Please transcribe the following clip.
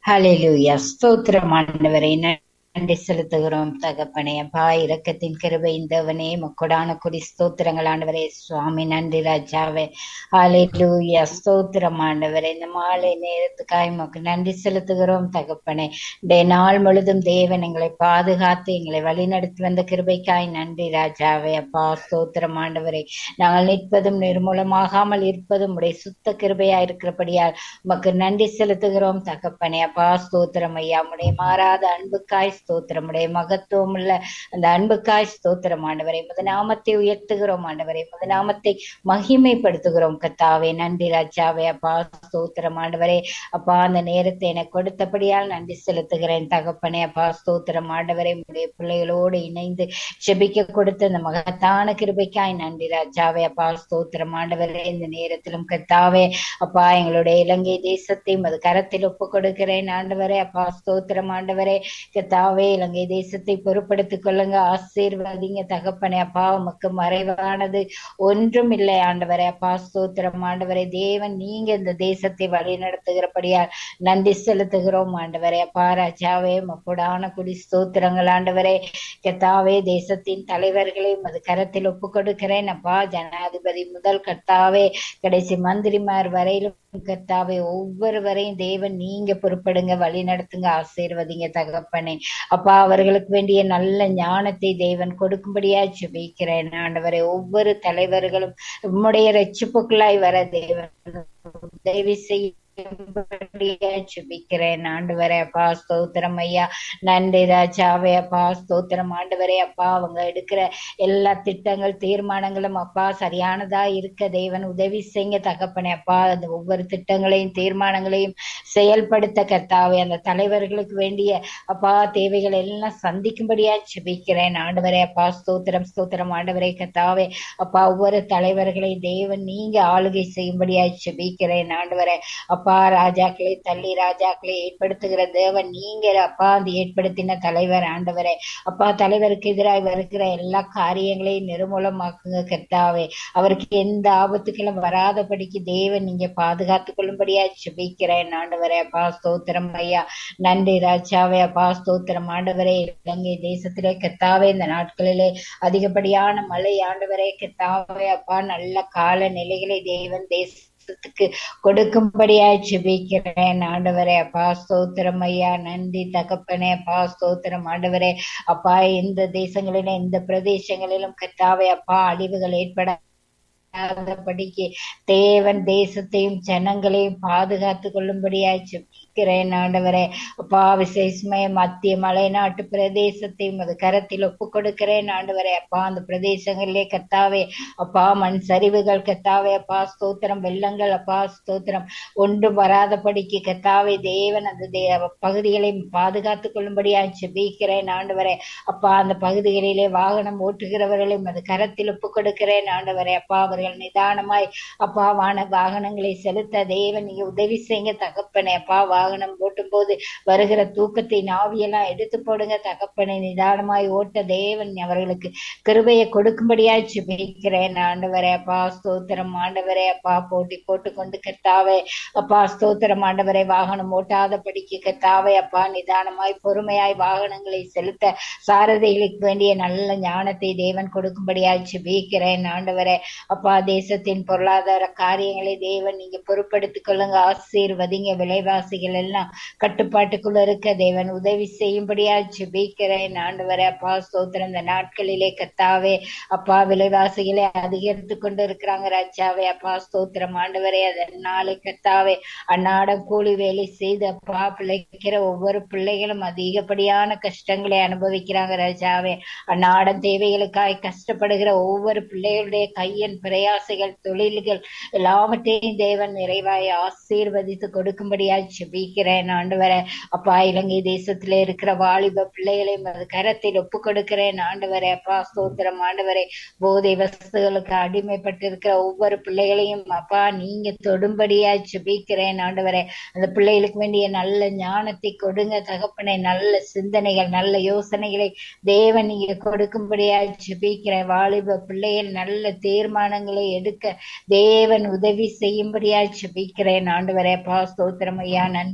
ஹalleluya ஸ்தோத்திரம் ஆண்டவரே நன்றி செலுத்துகிறோம் தகப்பனே அப்பா இரக்கத்தின் கிருபை இந்தவனே மக்கொடான கொடி ஸ்தோத்திரங்கள் ஆண்டவரே சுவாமி நன்றி ராஜாவே ஹalleluya ஸ்தோத்திரம் ஆண்டவரே இந்த மாலை நேரத்துக்காய் மக்கு நன்றி செலுத்துகிறோம் தகப்பனே இந்த நாள் முழுதும் தேவன் எங்களை பாதுகாத்து எங்களை வழிநடத்தி வந்த கிருபைக்காய் நன்றி ராஜாவே அப்பா ஸ்தோத்திரம் ஆண்டவரே நாங்கள் நிற்பதும் நிர்மூலமாகாமல் இருப்பதும் உடைய சுத்த கிருபையா இருக்கிறபடியால் உமக்கு நன்றி செலுத்துகிறோம் தகப்பனே அப்பா ஸ்தோத்திரம் ஐயா உடைய மாறாத அன்புக்காய் ஸ்தோத்திரம் உடைய மகத்துவம் உள்ள அந்த அன்புக்காய் ஸ்தோத்திரம் ஆண்டவரை முத நாமத்தை உயர்த்துகிறோம் ஆண்டவரை முத நாமத்தை மகிமைப்படுத்துகிறோம் கத்தாவே நன்றி ராஜாவே அப்பா ஸ்தோத்திரம் ஆண்டவரே அப்பா அந்த நேரத்தை எனக்கு கொடுத்தபடியால் நன்றி செலுத்துகிறேன் தகப்பனே அப்பா ஸ்தோத்திரம் ஆண்டவரை உடைய பிள்ளைகளோடு இணைந்து செபிக்க கொடுத்த அந்த மகத்தான கிருபைக்காய் நன்றி ராஜாவே அப்பா ஸ்தோத்திரம் ஆண்டவரே இந்த நேரத்திலும் கத்தாவே அப்பா எங்களுடைய இலங்கை தேசத்தையும் அது கரத்தில் ஒப்பு கொடுக்கிறேன் ஆண்டவரே அப்பா ஸ்தோத்திரம் ஆண்டவரே கத்தாவே இலங்கை தேசத்தை பொறுப்படுத்திக் கொள்ளுங்க ஆசீர்வதிங்க தகப்பனே அப்பா உமக்கு மறைவானது ஒன்றும் இல்லை ஆண்டவரே அப்பா ஸ்தோத்திரம் ஆண்டவரே தேவன் நீங்க இந்த தேசத்தை வழி நடத்துகிறபடியால் நன்றி செலுத்துகிறோம் ஆண்டவரே அப்பா ராஜாவே மக்குடான குடி ஸ்தோத்திரங்கள் ஆண்டவரே கத்தாவே தேசத்தின் தலைவர்களையும் அது கரத்தில் ஒப்பு கொடுக்கிறேன் அப்பா ஜனாதிபதி முதல் கர்த்தாவே கடைசி மந்திரிமார் வரையிலும் கர்த்தாவே ஒவ்வொருவரையும் தேவன் நீங்க பொறுப்படுங்க வழி நடத்துங்க ஆசீர்வதிங்க தகப்பனே அப்பா அவர்களுக்கு வேண்டிய நல்ல ஞானத்தை தேவன் கொடுக்கும்படியா ஜெபிக்கிறேன் ஆண்டவரை ஒவ்வொரு தலைவர்களும் உம்முடைய ரட்சிப்புக்குள்ளாய் வர தேவன் உதவி செய்ய ஜெபிக்கிறேன் ஆண்டவரே அப்பா ஸ்தோத்திரம் ஐயா நன்றி ராஜாவே அப்பா ஸ்தோத்திரம் ஆண்டவரே அப்பா அவங்க எடுக்கிற எல்லா திட்டங்கள் தீர்மானங்களும் அப்பா சரியானதா இருக்க தேவன் உதவி செய்ய தகப்பனே அப்பா அந்த ஒவ்வொரு திட்டங்களையும் தீர்மானங்களையும் செயல்படுத்த கர்த்தாவே அந்த தலைவர்களுக்கு வேண்டிய அப்பா தேவைகள் எல்லாம் சந்திக்கும்படியா ஜெபிக்கிறேன் ஆண்டவரே அப்பா ஸ்தோத்திரம் ஸ்தோத்திரம் ஆண்டவரே கர்த்தாவே அப்பா ஒவ்வொரு தலைவர்களை தேவன் நீங்க ஆளுகை செய்யும்படியா ஜெபிக்கிறேன் ஆண்டவரே அப்பா ராஜாக்களை தள்ளி ராஜாக்களை ஏற்படுத்துகிற தேவன் நீங்க அப்பா அந்த ஏற்படுத்தின தலைவர் ஆண்டவரே அப்பா தலைவருக்கு எதிராக வருகிற எல்லா காரியங்களையும் நிர்மூலமாக்குங்க கர்த்தாவே அவருக்கு எந்த ஆபத்துக்களும் வராதபடிக்கு தேவன் நீங்க பாதுகாத்துக் கொள்ளும்படியா ஜெபிக்கிறேன் ஆண்டவரே அப்பா ஸ்தோத்திரம் ஐயா நன்றி ராஜாவே அப்பா ஸ்தோத்திரம் ஆண்டவரே இலங்கை தேசத்திலே கத்தாவே இந்த நாட்களிலே அதிகப்படியான மழை ஆண்டவரே கத்தாவே அப்பா நல்ல கால நிலைகளை தேவன் தேச தேசத்துக்கு கொடுக்கும்படியாய் ஜெபிக்கிறேன் ஆண்டவரே அப்பா ஸ்தோத்திரம் ஐயா நன்றி தகப்பனே அப்பா ஸ்தோத்திரம் ஆண்டவரே அப்பா எந்த தேசங்களிலும் எந்த பிரதேசங்களிலும் கத்தாவே அப்பா அழிவுகள் ஏற்பட படிக்கு தேவன் தேசத்தையும் ஜனங்களையும் பாதுகாத்து கொள்ளும்படியாய் ஜெபிக்கிறேன் ஆண்டவரே அப்பா விசேஷமய மத்திய மலைநாட்டு பிரதேசத்தையும் அது கரத்தில் ஒப்பு கொடுக்கிறேன் ஆண்டவரே அப்பா அந்த பிரதேசங்களிலே கத்தாவே அப்பா மண் சரிவுகள் கத்தாவே அப்பா ஸ்தோத்திரம் வெள்ளங்கள் அப்பா ஸ்தோத்திரம் ஒன்றும் வராதபடிக்கு கத்தாவே தேவன் அந்த தே பகுதிகளை பாதுகாத்து கொள்ளும்படியாய் ஜெபிக்கிறேன் ஆண்டவரே அப்பா அந்த பகுதிகளிலே வாகனம் ஓட்டுகிறவர்களையும் அது கரத்தில் ஒப்பு கொடுக்கிறேன் ஆண்டவரே அப்பா அவர்கள் நிதானமாய் அப்பா வான வாகனங்களை செலுத்த தேவன் நீங்க உதவி செய்யுங்க தகப்பனே அப்பா வாகனம் ஓட்டும் போது வருகிற தூக்கத்தை நாவியெல்லாம் எடுத்து போடுங்க தகப்பனை நிதானமாய் ஓட்ட தேவன் அவர்களுக்கு கிருபையை கொடுக்கும்படியாய் ஜெபிக்கிறேன் ஆண்டவரே அப்பா ஸ்தோத்திரம் ஆண்டவரே அப்பா போட்டி போட்டு கொண்டு கத்தாவே அப்பா ஸ்தோத்திரம் ஆண்டவரே வாகனம் ஓட்டாத படிக்க கத்தாவே அப்பா நிதானமாய் பொறுமையாய் வாகனங்களை செலுத்த சாரதிகளுக்கு வேண்டிய நல்ல ஞானத்தை தேவன் கொடுக்கும்படியாய் ஜெபிக்கிறேன் ஆண்டவரே அப்பா தேசத்தின் பொருளாதார காரியங்களை தேவன் நீங்க பொறுப்படுத்திக் கொள்ளுங்க ஆசீர்வதிங்க விலைவாசிகள் எல்லாம் கட்டுப்பாட்டுக்குள்ள இருக்க தேவன் உதவி செய்யும்படியா ஜெபிக்கிறேன் ஆண்டவரே அப்பா ஸ்தோத்திரம் இந்த நாட்களிலே கத்தாவே அப்பா விலைவாசிகளை அதிகரித்து கொண்டு இருக்கிறாங்க ராஜாவே அப்பா ஸ்தோத்திரம் ஆண்டவரே அதனாலே கத்தாவே அன்னாடம் கூலி வேலை செய்து அப்பா பிழைக்கிற ஒவ்வொரு பிள்ளைகளும் அதிகப்படியான கஷ்டங்களை அனுபவிக்கிறாங்க ராஜாவே அன்னாடம் தேவைகளுக்காய் கஷ்டப்படுகிற ஒவ்வொரு பிள்ளைகளுடைய கையின் பிரயாசைகள் தொழில்கள் எல்லாவற்றையும் தேவன் நிறைவாய் ஆசீர்வதித்து கொடுக்கும்படியாய் ஜெபிக்கிறேன் ஆண்டவரே அப்பா இலங்கை தேசத்திலே இருக்கிற வாலிப பிள்ளைகளையும் அது கரத்தில் ஒப்பு கொடுக்கிறேன் ஆண்டவரே அப்பா ஸ்தோத்திரம் ஆண்டவரே போதை வஸ்துகளுக்கு அடிமைப்பட்டு இருக்கிற ஒவ்வொரு பிள்ளைகளையும் அப்பா நீங்க தொடும்படியாய் ஜெபிக்கிறேன் ஆண்டவரே அந்த பிள்ளைகளுக்கு வேண்டிய நல்ல ஞானத்தை கொடுங்க தகப்பனை நல்ல சிந்தனைகள் நல்ல யோசனைகளை தேவன் நீங்க கொடுக்கும்படியாய் ஜெபிக்கிறேன் வாலிப பிள்ளைகள் நல்ல தீர்மானங்களை எடுக்க தேவன் உதவி செய்யும்படியாய் ஜெபிக்கிறேன் ஆண்டவரே அப்பா ஸ்தோத்திரம் ஐயா நன்றி